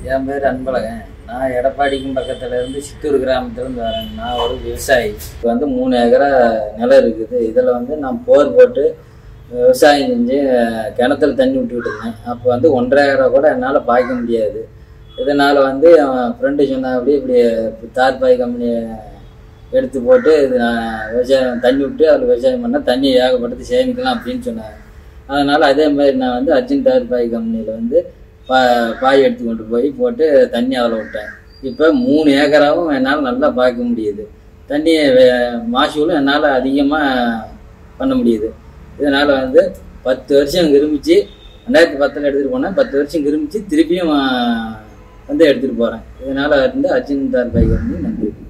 என் பேர் அன்பழகன் நான் எடப்பாடிக்கும் பக்கத்துல இருந்து சித்தூர் கிராமத்துல இருந்து வரேன் நான் ஒரு விவசாயி இப்போ வந்து மூணு ஏக்கரா நிலம் இருக்குது இதில் வந்து நான் போர் போட்டு விவசாயம் செஞ்சு கிணத்துல தண்ணி விட்டுக்கிட்டு இருந்தேன் அப்போ வந்து ஒன்றரை ஏக்கரா கூட என்னால் பாய்க்க முடியாது இதனால் வந்து அவன் ஃப்ரெண்டு சொன்னா அப்படி இப்படி தார் பாய் கம்பெனி எடுத்து போட்டு இது நான் விவசாயம் தண்ணி விட்டு அதில் விவசாயம் பண்ணால் தண்ணியை ஏகப்படுத்தி சேமிக்கலாம் அப்படின்னு சொன்னாங்க அதனால் அதே மாதிரி நான் வந்து அர்ஜுன் தார் பாய் கம்பெனியில் வந்து பா பாய் எடுத்து கொண்டு போய் போட்டு தண்ணி அதில் விட்டேன் இப்போ மூணு ஏக்கராவும் என்னால் நல்லா பார்க்க முடியுது தண்ணி வே- மாசூலும் என்னால் அதிகமாக பண்ண முடியுது இதனால் வந்து பத்து வருஷம் விரும்பிச்சு ரெண்டாயிரத்தி பத்தில் எடுத்துகிட்டு போனேன் பத்து வருஷம் விரும்பிச்சு திருப்பியும் ஆ, வந்து எடுத்துகிட்டு போகிறேன் இதனால் வந்து அர்ஜுன் தார் பாய் கம்பெனி நன்றி